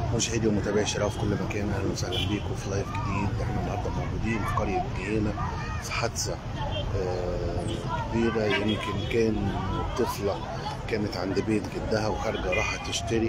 مشاهدي ومتابعي شراء في كل مكان اهلا وسهلا بيكم في لايف جديد احنا النهارده موجودين في قريه جهينه في حادثه آه، كبيره يمكن كان طفله كانت عند بيت جدها وخارجه راحت تشتري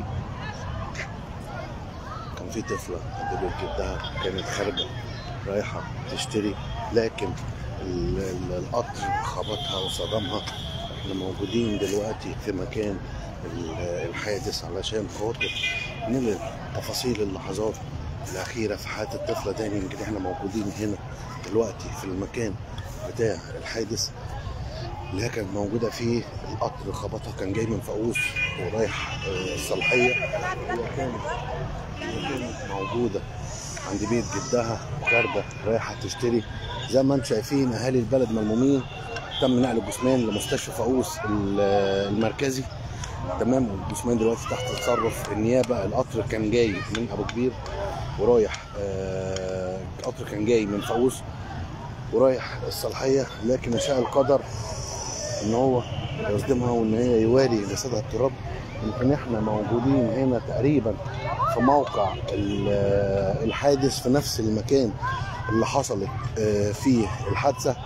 كان في طفله عند بيت جدها كانت خارجه رايحه تشتري لكن ال- ال- القطر خبطها وصدمها احنا موجودين دلوقتي في مكان ال- الحادث علشان خاطر ننقل تفاصيل اللحظات الأخيرة في حياة الطفلة ده يمكن احنا موجودين هنا دلوقتي في المكان بتاع الحادث اللي هي كانت موجودة فيه القطر خبطها كان جاي من فاقوس ورايح آه، الصالحية هي كانت هي كانت موجودة عند بيت جدها وخارجة رايحة تشتري زي ما انتم شايفين أهالي البلد ملمومين تم نقل الجثمان لمستشفى فاقوس ال- المركزي تمام الجثمان دلوقتي تحت تصرف النيابه القطر كان جاي من ابو كبير ورايح آه، القطر كان جاي من فاقوس ورايح الصالحيه لكن يشاء القدر ان هو يصدمها وان هي يواري جسدها التراب يمكن احنا موجودين هنا تقريبا في موقع ال- الحادث في نفس المكان اللي حصلت آه، فيه الحادثه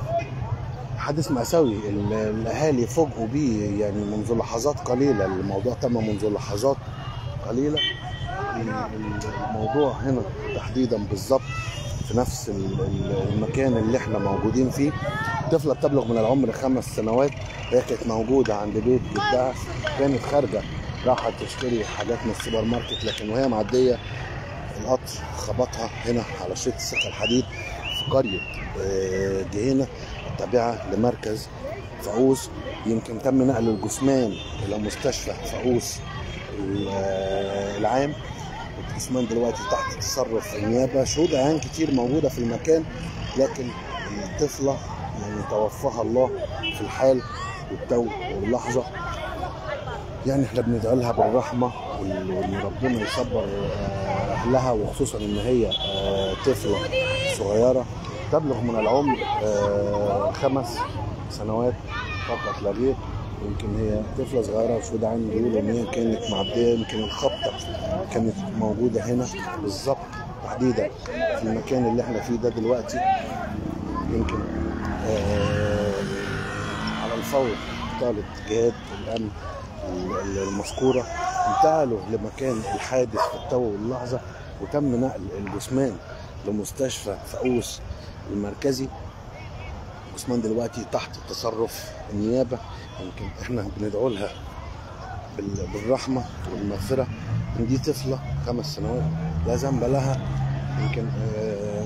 حادث مأساوي ال- الأهالي فوجئوا بيه يعني منذ لحظات قليلة الموضوع تم منذ لحظات قليلة ال- الموضوع هنا تحديدا بالظبط في نفس ال- ال- المكان اللي احنا موجودين فيه طفلة بتبلغ من العمر خمس سنوات هي كانت موجودة عند بيت جدها كانت خارجة راحت تشتري حاجات من السوبر ماركت لكن وهي معدية القطر خبطها هنا على شريط السكة الحديد في قرية آه، جهينة التابعة لمركز فاقوس يمكن تم نقل الجثمان إلى مستشفى فاقوس ال- آه، العام الجثمان دلوقتي تحت تصرف النيابة شهود عيان كتير موجودة في المكان لكن الطفلة يعني توفاها الله في الحال والتو واللحظة يعني احنا بندعي لها بالرحمه وال- وان ربنا يصبر آه، اهلها وخصوصا ان هي آه، طفله صغيره تبلغ من العمر آه، خمس سنوات فقط لا غير يمكن هي طفله صغيره وشهود عين بيقولوا ان هي كانت معديه يمكن الخبطه كانت موجوده هنا بالظبط تحديدا في المكان اللي احنا فيه ده دلوقتي يمكن آه، على الفور طالت جهات الامن ال- المذكوره انتقلوا لمكان الحادث في التو واللحظه وتم نقل الجثمان لمستشفى فاقوس المركزي الجثمان دلوقتي تحت تصرف النيابه يمكن احنا بندعو لها بال- بالرحمه والمغفره ان دي طفله خمس سنوات لا ذنب لها يمكن آه،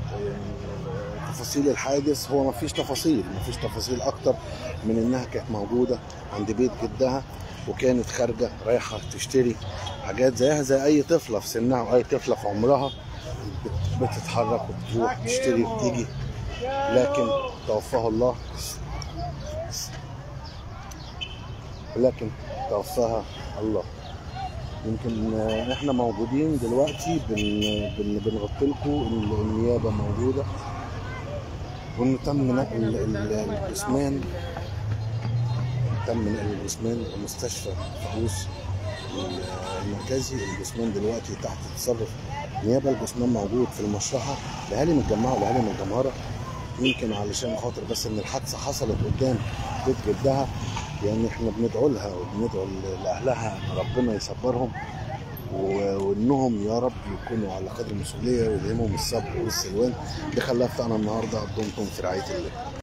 آه، تفاصيل الحادث هو ما فيش تفاصيل ما فيش تفاصيل اكتر من انها كانت موجوده عند بيت جدها وكانت خارجه رايحه تشتري حاجات زيها زي اي طفله في سنها واي طفله في عمرها بت- بتتحرك وبتروح تشتري وتيجي لكن توفاها الله لكن توفاها الله يمكن آه، احنا موجودين دلوقتي بن بن بنغطي لكم ال- النيابه موجوده وانه تم نقل ال- ال- الجثمان تم نقل الجثمان لمستشفى فاقوس ال- المركزي الجثمان دلوقتي تحت تصرف نيابه الجثمان موجود في المشرحه الاهالي متجمعه والاهالي متجمهره يمكن علشان خاطر بس ان الحادثه حصلت قدام بيت جدها يعني احنا بندعو لها وبندعو ل- لاهلها ان ربنا يصبرهم و- وانهم يا رب يكونوا على قدر المسؤوليه ويلهمهم الصبر والسلوان دي خلاها بتاعنا النهارده دمتم في رعايه الله